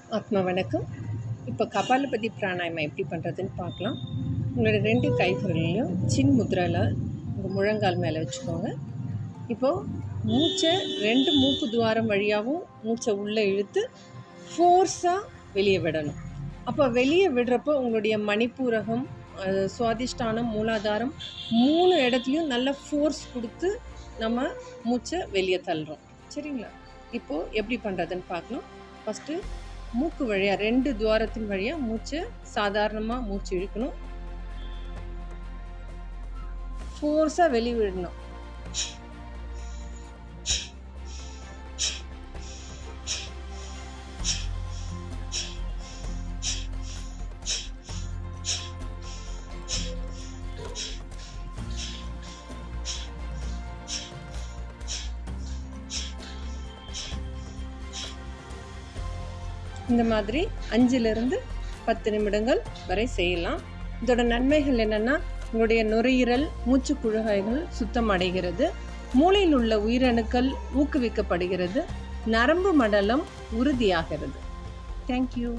ஆத்மா வணக்கம் இப்போ கபாலபதி பிராணாயாமம் எப்படி பண்ணுறதுன்னு பார்க்கலாம் உங்களோட ரெண்டு கைகளையும் சின் முத்ரால உங்கள் முழங்கால் மேலே வச்சுக்கோங்க இப்போது மூச்சை ரெண்டு மூக்கு துவாரம் வழியாகவும் மூச்சை உள்ளே இழுத்து ஃபோர்ஸாக வெளியே விடணும் அப்போ வெளியே விடுறப்போ உங்களுடைய மணிப்பூரகம் அஹ், சுவாதிஷ்டானம் மூலாதாரம் மூணு இடத்துலையும் நல்ல ஃபோர்ஸ் கொடுத்து நம்ம மூச்சை வெளியே தள்ளுறோம் சரிங்களா இப்போது எப்படி பண்ணுறதுன்னு பார்க்கலாம் ஃபஸ்ட்டு மூக்கு வழியாக ரெண்டு துவாரத்தின் வழியாக மூச்சு சாதாரணமாக மூச்சு இழுக்கணும் ஃபோர்ஸாக வெளியே விடணும் இந்த மாதிரி அஞ்சிலிருந்து பத்து நிமிடங்கள் வரை செய்யலாம் இதோட நன்மைகள் என்னென்னா உங்களுடைய நுரையீரல் மூச்சு குழாய்கள் சுத்தம் அடைகிறது மூளையில் உள்ள உயிரணுக்கள் ஊக்குவிக்கப்படுகிறது நரம்பு மண்டலம் உறுதியாகிறது தேங்க்யூ